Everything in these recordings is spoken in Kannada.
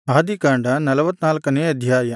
ಆದಿಕಾಂಡ ನಲವತ್ತನಾಲ್ಕನೇ ಅಧ್ಯಾಯ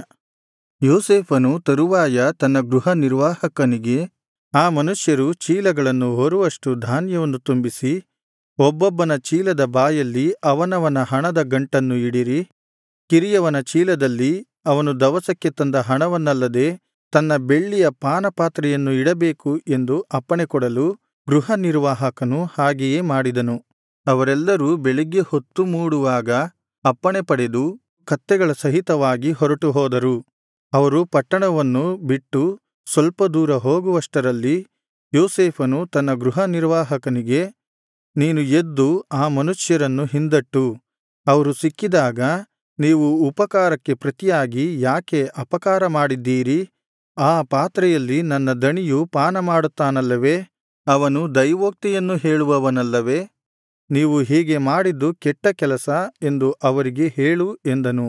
ಯೋಸೇಫನು ತರುವಾಯ ತನ್ನ ಗೃಹನಿರ್ವಾಹಕನಿಗೆ ಆ ಮನುಷ್ಯರು ಚೀಲಗಳನ್ನು ಹೊರುವಷ್ಟು ಧಾನ್ಯವನ್ನು ತುಂಬಿಸಿ ಒಬ್ಬೊಬ್ಬನ ಚೀಲದ ಬಾಯಲ್ಲಿ ಅವನವನ ಹಣದ ಗಂಟನ್ನು ಇಡಿರಿ ಕಿರಿಯವನ ಚೀಲದಲ್ಲಿ ಅವನು ದವಸಕ್ಕೆ ತಂದ ಹಣವನ್ನಲ್ಲದೆ ತನ್ನ ಬೆಳ್ಳಿಯ ಪಾನಪಾತ್ರೆಯನ್ನು ಇಡಬೇಕು ಎಂದು ಅಪ್ಪಣೆಕೊಡಲು ಗೃಹನಿರ್ವಾಹಕನು ಹಾಗೆಯೇ ಮಾಡಿದನು ಅವರೆಲ್ಲರೂ ಬೆಳಿಗ್ಗೆ ಹೊತ್ತು ಮೂಡುವಾಗ ಅಪ್ಪಣೆ ಪಡೆದು ಕತ್ತೆಗಳ ಸಹಿತವಾಗಿ ಹೊರಟುಹೋದರು ಅವರು ಪಟ್ಟಣವನ್ನು ಬಿಟ್ಟು ಸ್ವಲ್ಪ ದೂರ ಹೋಗುವಷ್ಟರಲ್ಲಿ ಯೋಸೇಫನು ತನ್ನ ಗೃಹನಿರ್ವಾಹಕನಿಗೆ ನೀನು ಎದ್ದು ಆ ಮನುಷ್ಯರನ್ನು ಹಿಂದಟ್ಟು ಅವರು ಸಿಕ್ಕಿದಾಗ ನೀವು ಉಪಕಾರಕ್ಕೆ ಪ್ರತಿಯಾಗಿ ಯಾಕೆ ಅಪಕಾರ ಮಾಡಿದ್ದೀರಿ ಆ ಪಾತ್ರೆಯಲ್ಲಿ ನನ್ನ ದಣಿಯು ಪಾನಮಾಡುತ್ತಾನಲ್ಲವೇ ಅವನು ದೈವೋಕ್ತಿಯನ್ನು ಹೇಳುವವನಲ್ಲವೇ ನೀವು ಹೀಗೆ ಮಾಡಿದ್ದು ಕೆಟ್ಟ ಕೆಲಸ ಎಂದು ಅವರಿಗೆ ಹೇಳು ಎಂದನು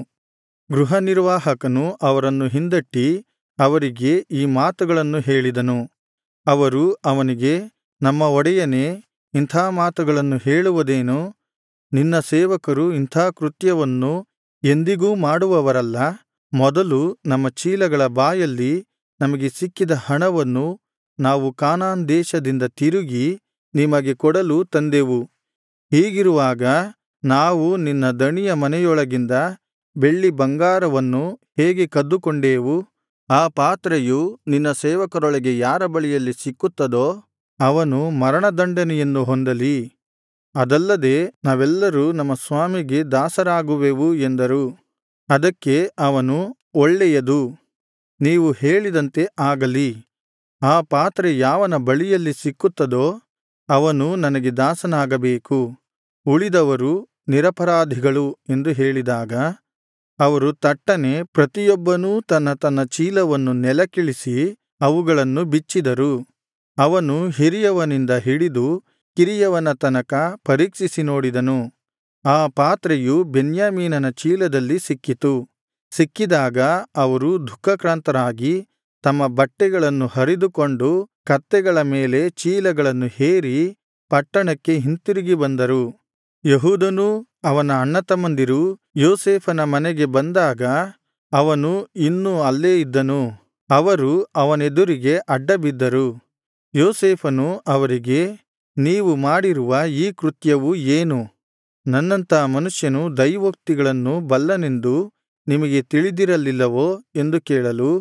ಗೃಹನಿರ್ವಾಹಕನು ಅವರನ್ನು ಹಿಂದಟ್ಟಿ ಅವರಿಗೆ ಈ ಮಾತುಗಳನ್ನು ಹೇಳಿದನು ಅವರು ಅವನಿಗೆ ನಮ್ಮ ಒಡೆಯನೇ ಇಂಥಾ ಮಾತುಗಳನ್ನು ಹೇಳುವುದೇನು ನಿನ್ನ ಸೇವಕರು ಇಂಥಾ ಕೃತ್ಯವನ್ನು ಎಂದಿಗೂ ಮಾಡುವವರಲ್ಲ ಮೊದಲು ನಮ್ಮ ಚೀಲಗಳ ಬಾಯಲ್ಲಿ ನಮಗೆ ಸಿಕ್ಕಿದ ಹಣವನ್ನು ನಾವು ಕಾನಾನ್ ದೇಶದಿಂದ ತಿರುಗಿ ನಿಮಗೆ ಕೊಡಲು ತಂದೆವು ಹೀಗಿರುವಾಗ ನಾವು ನಿನ್ನ ದಣಿಯ ಮನೆಯೊಳಗಿಂದ ಬೆಳ್ಳಿ ಬಂಗಾರವನ್ನು ಹೇಗೆ ಕದ್ದುಕೊಂಡೇವು ಆ ಪಾತ್ರೆಯು ನಿನ್ನ ಸೇವಕರೊಳಗೆ ಯಾರ ಬಳಿಯಲ್ಲಿ ಸಿಕ್ಕುತ್ತದೋ ಅವನು ಮರಣದಂಡನೆಯನ್ನು ಹೊಂದಲಿ ಅದಲ್ಲದೆ ನಾವೆಲ್ಲರೂ ನಮ್ಮ ಸ್ವಾಮಿಗೆ ದಾಸರಾಗುವೆವು ಎಂದರು ಅದಕ್ಕೆ ಅವನು ಒಳ್ಳೆಯದು ನೀವು ಹೇಳಿದಂತೆ ಆಗಲಿ ಆ ಪಾತ್ರೆ ಯಾವನ ಬಳಿಯಲ್ಲಿ ಸಿಕ್ಕುತ್ತದೋ ಅವನು ನನಗೆ ದಾಸನಾಗಬೇಕು ಉಳಿದವರು ನಿರಪರಾಧಿಗಳು ಎಂದು ಹೇಳಿದಾಗ ಅವರು ತಟ್ಟನೆ ಪ್ರತಿಯೊಬ್ಬನೂ ತನ್ನ ತನ್ನ ಚೀಲವನ್ನು ನೆಲಕ್ಕಿಳಿಸಿ ಅವುಗಳನ್ನು ಬಿಚ್ಚಿದರು ಅವನು ಹಿರಿಯವನಿಂದ ಹಿಡಿದು ಕಿರಿಯವನ ತನಕ ಪರೀಕ್ಷಿಸಿ ನೋಡಿದನು ಆ ಪಾತ್ರೆಯು ಬೆನ್ಯಾಮೀನನ ಚೀಲದಲ್ಲಿ ಸಿಕ್ಕಿತು ಸಿಕ್ಕಿದಾಗ ಅವರು ದುಃಖಕ್ರಾಂತರಾಗಿ ತಮ್ಮ ಬಟ್ಟೆಗಳನ್ನು ಹರಿದುಕೊಂಡು ಕತ್ತೆಗಳ ಮೇಲೆ ಚೀಲಗಳನ್ನು ಹೇರಿ ಪಟ್ಟಣಕ್ಕೆ ಹಿಂತಿರುಗಿ ಬಂದರು ಯೆಹೂದನೂ ಅವನ ಅಣ್ಣತಮ್ಮಂದಿರೂ ಯೋಸೇಫನ ಮನೆಗೆ ಬಂದಾಗ ಅವನು ಇನ್ನೂ ಅಲ್ಲೇ ಇದ್ದನು ಅವರು ಅವನೆದುರಿಗೆ ಅಡ್ಡಬಿದ್ದರು ಯೋಸೇಫನು ಅವರಿಗೆ ನೀವು ಮಾಡಿರುವ ಈ ಕೃತ್ಯವು ಏನು ನನ್ನಂಥ ಮನುಷ್ಯನು ದೈವೋಕ್ತಿಗಳನ್ನು ಬಲ್ಲನೆಂದು ನಿಮಗೆ ತಿಳಿದಿರಲಿಲ್ಲವೋ ಎಂದು ಕೇಳಲು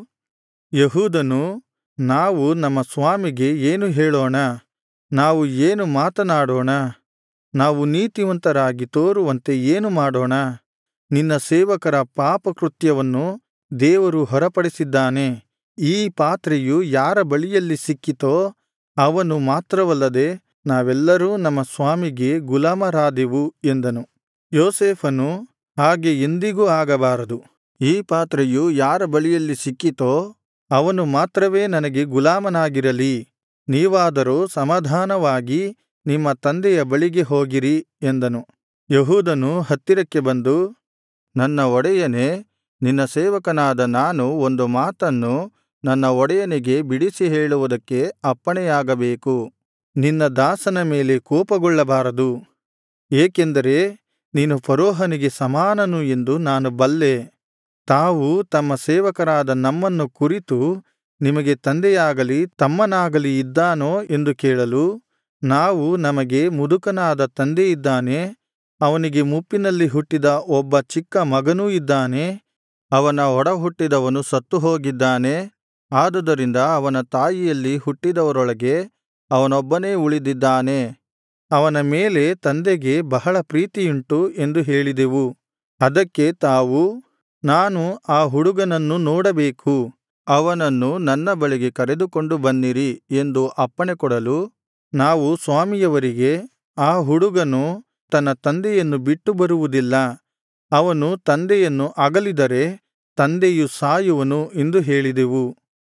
ಯೆಹೂದನು ನಾವು ನಮ್ಮ ಸ್ವಾಮಿಗೆ ಏನು ಹೇಳೋಣ ನಾವು ಏನು ಮಾತನಾಡೋಣ ನಾವು ನೀತಿವಂತರಾಗಿ ತೋರುವಂತೆ ಏನು ಮಾಡೋಣ ನಿನ್ನ ಸೇವಕರ ಪಾಪಕೃತ್ಯವನ್ನು ದೇವರು ಹೊರಪಡಿಸಿದ್ದಾನೆ ಈ ಪಾತ್ರೆಯು ಯಾರ ಬಳಿಯಲ್ಲಿ ಸಿಕ್ಕಿತೋ ಅವನು ಮಾತ್ರವಲ್ಲದೆ ನಾವೆಲ್ಲರೂ ನಮ್ಮ ಸ್ವಾಮಿಗೆ ಗುಲಾಮರಾದೆವು ಎಂದನು ಯೋಸೇಫನು ಹಾಗೆ ಎಂದಿಗೂ ಆಗಬಾರದು ಈ ಪಾತ್ರೆಯು ಯಾರ ಬಳಿಯಲ್ಲಿ ಸಿಕ್ಕಿತೋ ಅವನು ಮಾತ್ರವೇ ನನಗೆ ಗುಲಾಮನಾಗಿರಲಿ ನೀವಾದರೋ ಸಮಾಧಾನವಾಗಿ ನಿಮ್ಮ ತಂದೆಯ ಬಳಿಗೆ ಹೋಗಿರಿ ಎಂದನು ಯಹೂದನು ಹತ್ತಿರಕ್ಕೆ ಬಂದು ನನ್ನ ಒಡೆಯನೇ ನಿನ್ನ ಸೇವಕನಾದ ನಾನು ಒಂದು ಮಾತನ್ನು ನನ್ನ ಒಡೆಯನಿಗೆ ಬಿಡಿಸಿ ಹೇಳುವುದಕ್ಕೆ ಅಪ್ಪಣೆಯಾಗಬೇಕು ನಿನ್ನ ದಾಸನ ಮೇಲೆ ಕೋಪಗೊಳ್ಳಬಾರದು ಏಕೆಂದರೆ ನೀನು ಫರೋಹನಿಗೆ ಸಮಾನನು ಎಂದು ನಾನು ಬಲ್ಲೆ ತಾವು ತಮ್ಮ ಸೇವಕರಾದ ನಮ್ಮನ್ನು ಕುರಿತು ನಿಮಗೆ ತಂದೆಯಾಗಲಿ ತಮ್ಮನಾಗಲಿ ಇದ್ದಾನೋ ಎಂದು ಕೇಳಲು ನಾವು ನಮಗೆ ಮುದುಕನಾದ ತಂದೆಯಿದ್ದಾನೆ ಅವನಿಗೆ ಮುಪ್ಪಿನಲ್ಲಿ ಹುಟ್ಟಿದ ಒಬ್ಬ ಚಿಕ್ಕ ಮಗನೂ ಇದ್ದಾನೆ ಅವನ ಒಡಹುಟ್ಟಿದವನು ಸತ್ತು ಹೋಗಿದ್ದಾನೆ ಆದುದರಿಂದ ಅವನ ತಾಯಿಯಲ್ಲಿ ಹುಟ್ಟಿದವರೊಳಗೆ ಅವನೊಬ್ಬನೇ ಉಳಿದಿದ್ದಾನೆ ಅವನ ಮೇಲೆ ತಂದೆಗೆ ಬಹಳ ಪ್ರೀತಿಯುಂಟು ಎಂದು ಹೇಳಿದೆವು ಅದಕ್ಕೆ ತಾವು ನಾನು ಆ ಹುಡುಗನನ್ನು ನೋಡಬೇಕು ಅವನನ್ನು ನನ್ನ ಬಳಿಗೆ ಕರೆದುಕೊಂಡು ಬನ್ನಿರಿ ಎಂದು ಅಪ್ಪಣೆಕೊಡಲು ನಾವು ಸ್ವಾಮಿಯವರಿಗೆ ಆ ಹುಡುಗನು ತನ್ನ ತಂದೆಯನ್ನು ಬಿಟ್ಟು ಬರುವುದಿಲ್ಲ ಅವನು ತಂದೆಯನ್ನು ಅಗಲಿದರೆ ತಂದೆಯು ಸಾಯುವನು ಎಂದು ಹೇಳಿದೆವು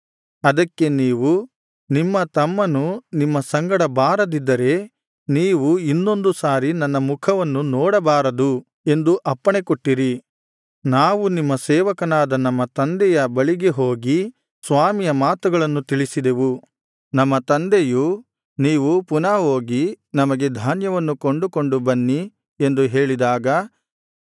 ಅದಕ್ಕೆ ನೀವು ನಿಮ್ಮ ತಮ್ಮನು ನಿಮ್ಮ ಸಂಗಡ ಬಾರದಿದ್ದರೆ ನೀವು ಇನ್ನೊಂದು ಸಾರಿ ನನ್ನ ಮುಖವನ್ನು ನೋಡಬಾರದು ಎಂದು ಅಪ್ಪಣೆಕೊಟ್ಟಿರಿ ನಾವು ನಿಮ್ಮ ಸೇವಕನಾದ ನಮ್ಮ ತಂದೆಯ ಬಳಿಗೆ ಹೋಗಿ ಸ್ವಾಮಿಯ ಮಾತುಗಳನ್ನು ತಿಳಿಸಿದೆವು ನಮ್ಮ ತಂದೆಯು ನೀವು ಪುನಃ ಹೋಗಿ ನಮಗೆ ಧಾನ್ಯವನ್ನು ಕೊಂಡುಕೊಂಡು ಬನ್ನಿ ಎಂದು ಹೇಳಿದಾಗ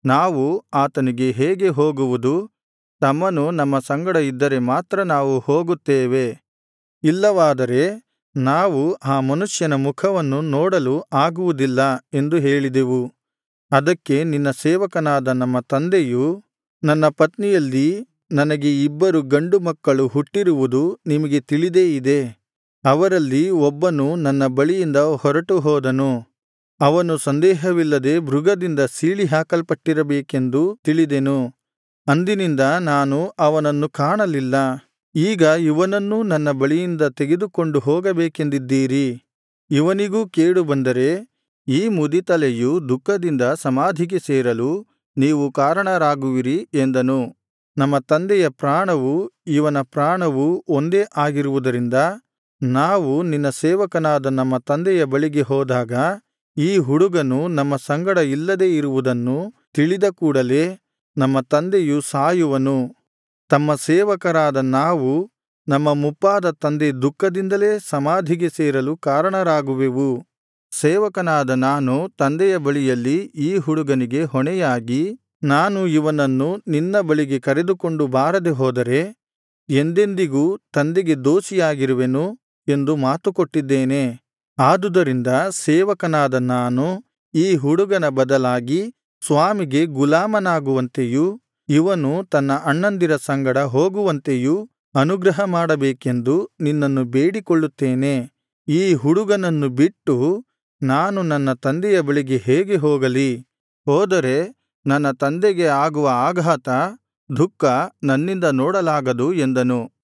ನಾವು ಆತನಿಗೆ ಹೇಗೆ ಹೋಗುವುದು ತಮ್ಮನು ನಮ್ಮ ಸಂಗಡ ಇದ್ದರೆ ಮಾತ್ರ ನಾವು ಹೋಗುತ್ತೇವೆ ಇಲ್ಲವಾದರೆ ನಾವು ಆ ಮನುಷ್ಯನ ಮುಖವನ್ನು ನೋಡಲು ಆಗುವುದಿಲ್ಲ ಎಂದು ಹೇಳಿದೆವು ಅದಕ್ಕೆ ನಿನ್ನ ಸೇವಕನಾದ ನಮ್ಮ ತಂದೆಯು ನನ್ನ ಪತ್ನಿಯಲ್ಲಿ ನನಗೆ ಇಬ್ಬರು ಗಂಡು ಮಕ್ಕಳು ಹುಟ್ಟಿರುವುದು ನಿಮಗೆ ತಿಳಿದೇ ಇದೆ ಅವರಲ್ಲಿ ಒಬ್ಬನು ನನ್ನ ಬಳಿಯಿಂದ ಹೊರಟು ಹೋದನು ಅವನು ಸಂದೇಹವಿಲ್ಲದೆ ಮೃಗದಿಂದ ಸೀಳಿಹಾಕಲ್ಪಟ್ಟಿರಬೇಕೆಂದು ತಿಳಿದೆನು ಅಂದಿನಿಂದ ನಾನು ಅವನನ್ನು ಕಾಣಲಿಲ್ಲ ಈಗ ಇವನನ್ನೂ ನನ್ನ ಬಳಿಯಿಂದ ತೆಗೆದುಕೊಂಡು ಹೋಗಬೇಕೆಂದಿದ್ದೀರಿ ಇವನಿಗೂ ಕೇಡು ಬಂದರೆ ಈ ಮುದಿತಲೆಯು ದುಃಖದಿಂದ ಸಮಾಧಿಗೆ ಸೇರಲು ನೀವು ಕಾರಣರಾಗುವಿರಿ ಎಂದನು ನಮ್ಮ ತಂದೆಯ ಪ್ರಾಣವೂ ಇವನ ಪ್ರಾಣವೂ ಒಂದೇ ಆಗಿರುವುದರಿಂದ ನಾವು ನಿನ್ನ ಸೇವಕನಾದ ನಮ್ಮ ತಂದೆಯ ಬಳಿಗೆ ಹೋದಾಗ ಈ ಹುಡುಗನು ನಮ್ಮ ಸಂಗಡ ಇಲ್ಲದೆ ಇರುವುದನ್ನು ತಿಳಿದ ಕೂಡಲೆ ನಮ್ಮ ತಂದೆಯು ಸಾಯುವನು ತಮ್ಮ ಸೇವಕರಾದ ನಾವು ನಮ್ಮ ಮುಪ್ಪಾದ ತಂದೆ ದುಃಖದಿಂದಲೇ ಸಮಾಧಿಗೆ ಸೇರಲು ಕಾರಣರಾಗುವೆವು ಸೇವಕನಾದ ನಾನು ತಂದೆಯ ಬಳಿಯಲ್ಲಿ ಈ ಹುಡುಗನಿಗೆ ಹೊಣೆಯಾಗಿ ನಾನು ಇವನನ್ನು ನಿನ್ನ ಬಳಿಗೆ ಕರೆದುಕೊಂಡು ಬಾರದೆ ಹೋದರೆ ಎಂದೆಂದಿಗೂ ತಂದೆಗೆ ದೋಷಿಯಾಗಿರುವೆನು ಎಂದು ಮಾತುಕೊಟ್ಟಿದ್ದೇನೆ ಆದುದರಿಂದ ಸೇವಕನಾದ ನಾನು ಈ ಹುಡುಗನ ಬದಲಾಗಿ ಸ್ವಾಮಿಗೆ ಗುಲಾಮನಾಗುವಂತೆಯೂ ಇವನು ತನ್ನ ಅಣ್ಣಂದಿರ ಸಂಗಡ ಹೋಗುವಂತೆಯೂ ಅನುಗ್ರಹ ಮಾಡಬೇಕೆಂದು ನಿನ್ನನ್ನು ಬೇಡಿಕೊಳ್ಳುತ್ತೇನೆ ಈ ಹುಡುಗನನ್ನು ಬಿಟ್ಟು ನಾನು ನನ್ನ ತಂದೆಯ ಬಳಿಗೆ ಹೇಗೆ ಹೋಗಲಿ ಹೋದರೆ ನನ್ನ ತಂದೆಗೆ ಆಗುವ ಆಘಾತ ದುಃಖ ನನ್ನಿಂದ ನೋಡಲಾಗದು ಎಂದನು